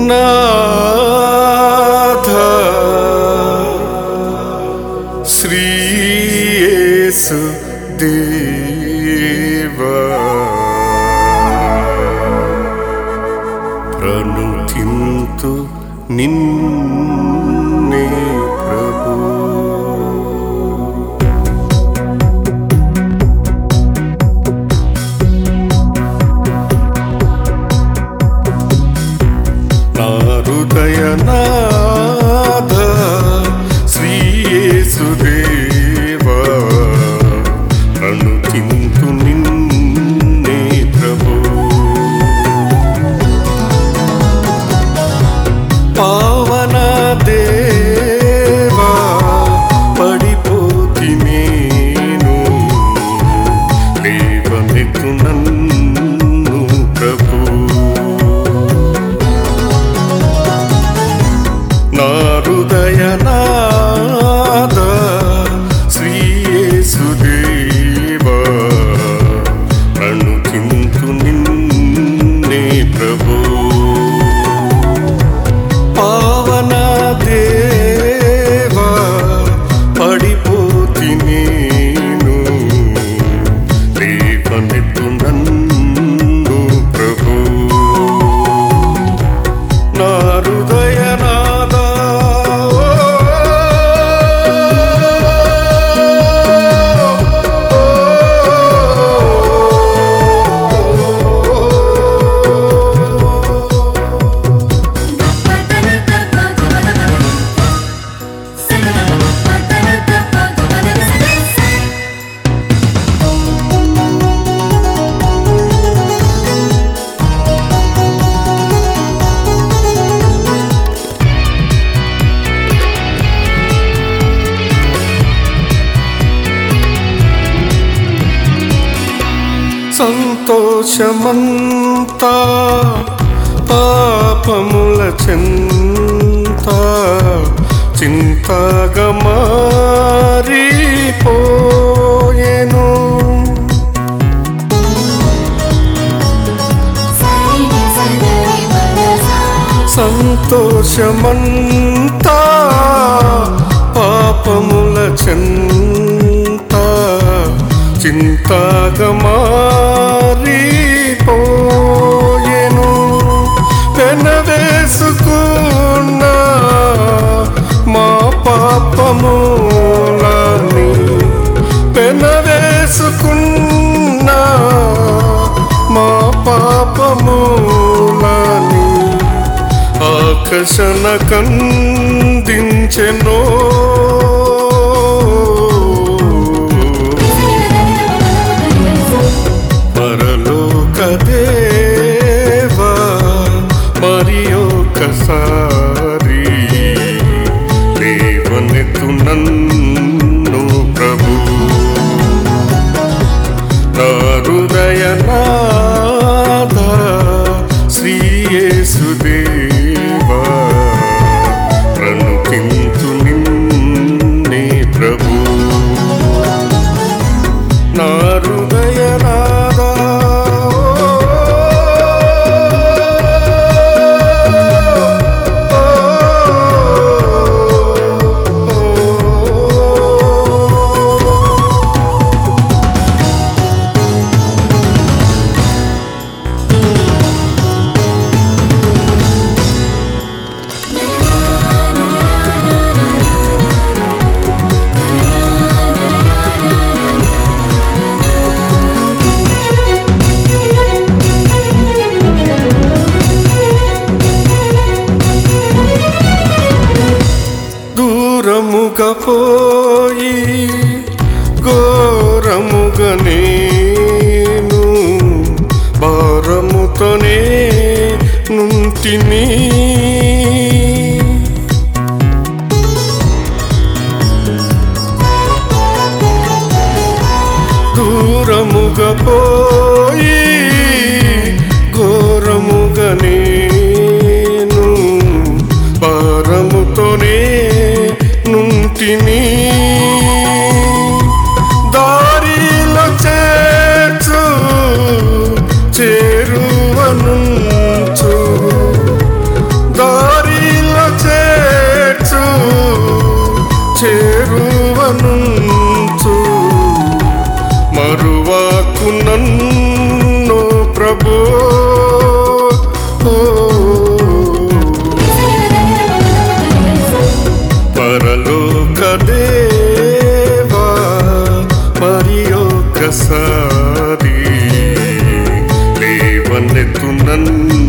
నాథ శ్రీయేసు దేవా ప్రణుతింతు నిన్నే ప్రభు నా హృదయనాథ శ్రీయేసుదేవా ప్రణుతింతు నిన్నే ప్రభు పావన దేవా పడిపోతి నేను లేవనెత్తు నన్ను ప్రభు నా హృదయనాద శ్రీయేసుదేవా ప్రణుతింతు నిన్నే ప్రభు పావన దేవా పడిపోతి నేను లేవనెత్తు నన్ను ప్రభు నా హృదయనాద సంతోషమంతా పాపముల చింత చింతగా మారిపోయెను సంతోషమంతా పాపముల చింత చింతగా మారిపోయెను పెనవేసుకున్న మా పాపములని పెనవేసుకున్న మా పాపములని ఆకర్షణ కందించెనో పరలోక దేవా మరి ఒకసారి లేవనెత్తు నన్ను ప్రభు నా హృదయనాథ శ్రీయేసుదేవా ప్రణుతింతు నిన్నే ప్రభు నా హృదయనాథ దూరముగా పోయి ఘోరముగా నేను భారముతోనే నుంటిని దూరముగా పోయి ఘోరముగా నేను భారముతోనే నుంటిని దారిలో చేర్చు చేరువనుంచు దా నన్ను ప్రభు ఓ, పరలోక దేవా మరి ఒకసారి లేవనెత్తు నన్ను